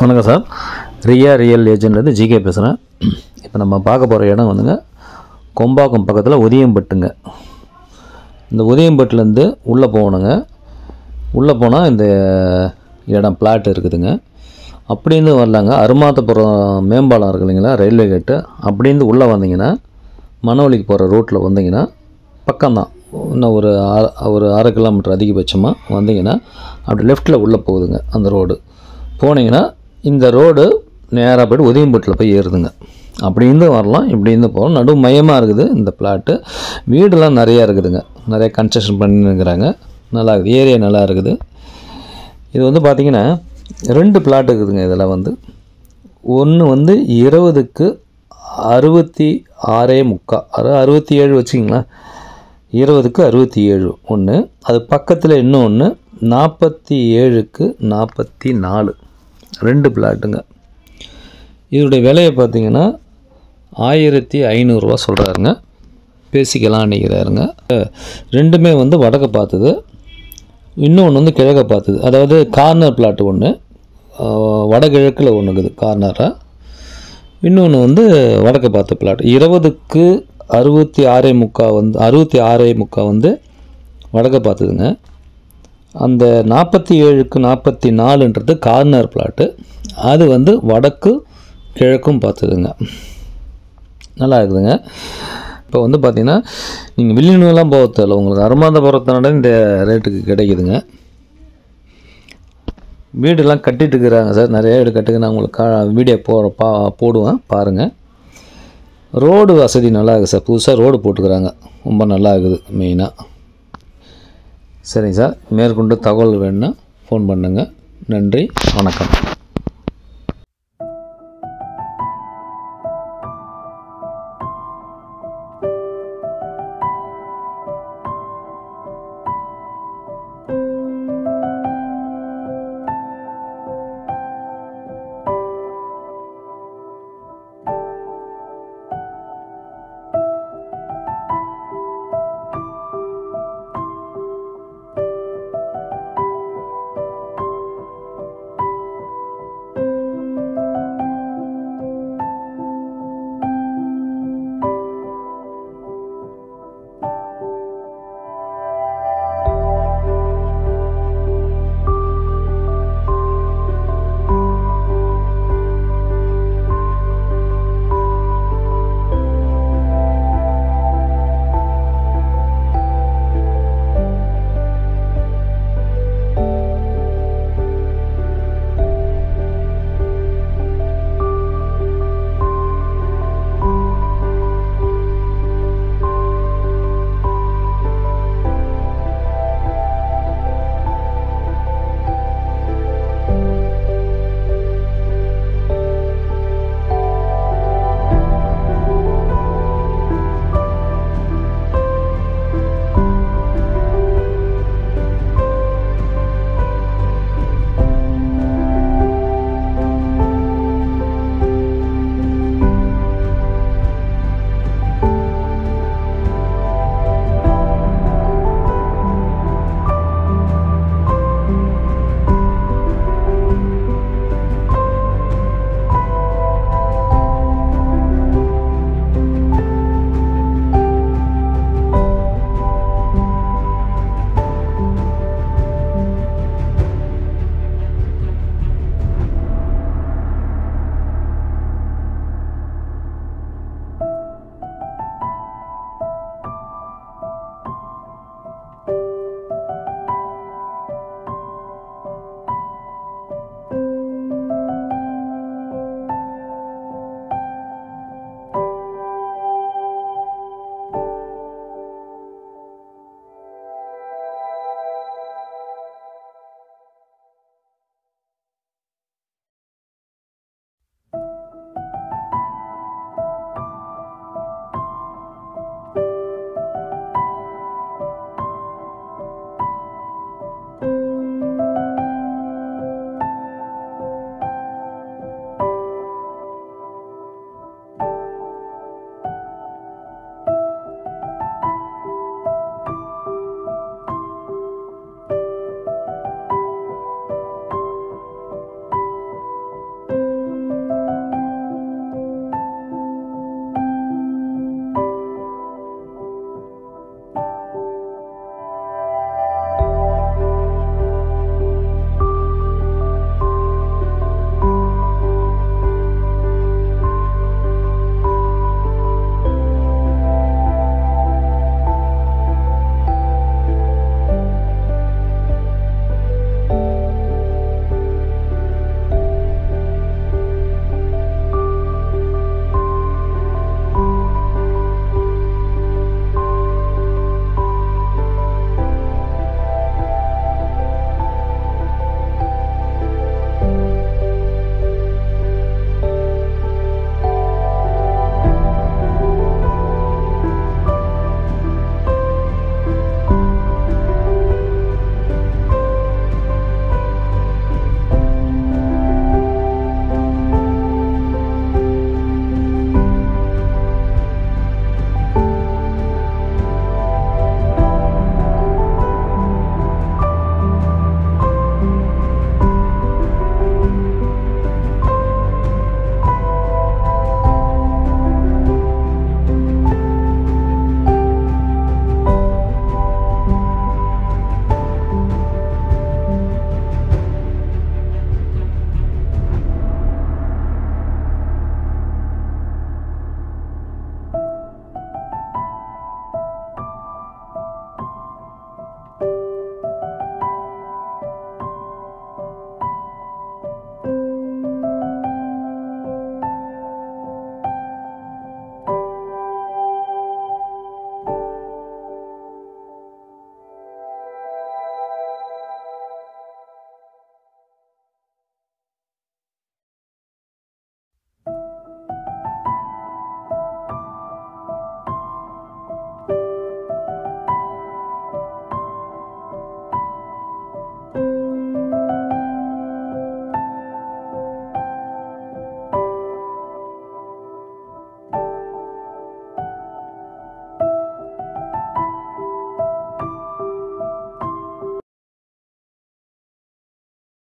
வணக்கம் சார் ரியா ரியல் ஏஜென்ட்லேருந்து ஜிகே பேசுகிறேன் இப்போ நம்ம பார்க்க போகிற இடம் வந்துங்க கொம்பாக்கம் பக்கத்தில் உதியம்பட்டுங்க இந்த உதியம்பட்டுலேருந்து உள்ளே போகணுங்க உள்ளே போனால் இந்த இடம் பிளாட் இருக்குதுங்க அப்படிருந்து வரலாங்க அருமாத்தபுரம் மேம்பாலம் இருக்கு இல்லைங்களா ரயில்வே கேட்டு அப்படிருந்து உள்ளே வந்தீங்கன்னா மணவழிக்கு போகிற ரூட்டில் வந்தீங்கன்னா பக்கம்தான் இன்னும் ஒரு அரை ஒரு அரை கிலோமீட்டர் அதிகபட்சமாக வந்தீங்கன்னா அப்படி லெஃப்ட்டில் உள்ளே போகுதுங்க அந்த ரோடு போனீங்கன்னா இந்த ரோடு நேராக போய்ட்டு உதயம்பட்டில் போய் ஏறுதுங்க அப்படி இருந்து வரலாம் இப்படி இருந்து போகலாம் நடு மையமாக இருக்குது இந்த பிளாட்டு வீடெல்லாம் நிறையா இருக்குதுங்க நிறைய கன்ஸ்ட்ரக்ஷன் பண்ணிருக்கிறாங்க நல்லா இருக்குது ஏரியா நல்லா இருக்குது இது வந்து பார்த்திங்கன்னா ரெண்டு பிளாட் இருக்குதுங்க இதில் வந்து ஒன்று வந்து இருபதுக்கு அறுபத்தி ஆறே முக்கா அதாவது அறுபத்தி ஏழு வச்சுக்கிங்களேன் இருபதுக்கு அறுபத்தி ஏழு ஒன்று அது பக்கத்தில் இன்னும் ஒன்று நாற்பத்தி ஏழுக்கு நாற்பத்தி நாலு ரெண்டு பிளாட்டுங்க இதோடைய விலையை பார்த்தீங்கன்னா ஆயிரத்தி ஐநூறுரூவா சொல்கிறாருங்க பேசிக்கலாம் நினைக்கிறாருங்க ரெண்டுமே வந்து வடக்க பார்த்தது இன்னொன்று வந்து கிழக்க பார்த்தது அதாவது கார்னர் பிளாட் ஒன்று வடகிழக்கில் ஒன்று இருக்குது கார்னராக இன்னொன்று வந்து வடக்கு பார்த்த பிளாட் இருபதுக்கு அறுபத்தி ஆறே முக்கா வந்து அறுபத்தி ஆறே முக்கா வந்து வடக்க பார்த்ததுங்க அந்த நாற்பத்தி ஏழுக்கு நாற்பத்தி நாலுன்றது கார்னர் பிளாட்டு அது வந்து வடக்கு கிழக்கும் பார்த்ததுங்க நல்லா இருக்குதுங்க இப்போ வந்து பார்த்தீங்கன்னா நீங்கள் வில்லியனூர்லாம் போக தேவையில்ல உங்களுக்கு அருமாந்தபுரத்தினோட இந்த ரேட்டுக்கு கிடைக்குதுங்க வீடெல்லாம் கட்டிட்டு இருக்கிறாங்க சார் நிறைய வீடு கட்டுக்கு நான் உங்களுக்கு கா வீடியோ போ பா போடுவேன் பாருங்கள் ரோடு வசதி நல்லா இருக்குது சார் புதுசாக ரோடு போட்டுக்கிறாங்க ரொம்ப நல்லா இருக்குது மெயினாக சரிங்க சார் மேற்கொண்டு தகவல் வேணும்னா ஃபோன் பண்ணுங்கள் நன்றி வணக்கம்